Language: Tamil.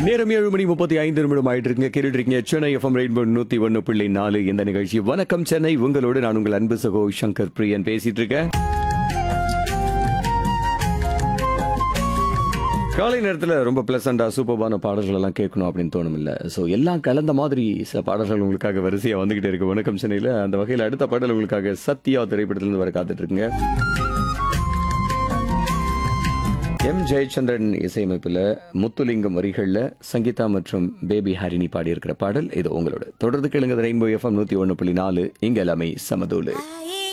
நேரம் ஏழு மணி முப்பத்தி ஐந்து நிமிடம் ஆயிட்டு இருக்குங்க கேட்டுட்டு இருக்கீங்க சென்னை எஃப்எம் ரெயின்போ நூத்தி ஒன்னு புள்ளி நாலு இந்த நிகழ்ச்சி வணக்கம் சென்னை உங்களோடு நான் உங்கள் அன்பு சகோ சங்கர் பிரியன் பேசிட்டு இருக்கேன் காலை நேரத்தில் ரொம்ப பிளசண்டா சூப்பர்பான பாடல்கள் எல்லாம் கேட்கணும் அப்படின்னு தோணும் இல்ல ஸோ எல்லாம் கலந்த மாதிரி சில பாடல்கள் உங்களுக்காக வரிசையா வந்துகிட்டே இருக்கு வணக்கம் சென்னையில் அந்த வகையில் அடுத்த பாடல் உங்களுக்காக சத்யா திரைப்படத்திலிருந்து வர காத்துட்டு இருக்குங்க எம் ஜெயச்சந்திரன் இசையமைப்பில் முத்துலிங்கம் வரிகளில் சங்கீதா மற்றும் பேபி ஹரிணி பாடியிருக்கிற பாடல் இது உங்களோட தொடர்ந்து கேளுங்க ரெயின்போ எஃப்எம் நூற்றி ஒன்று புள்ளி நாலு இங்க எல்லாமே சமதூலு ஆயே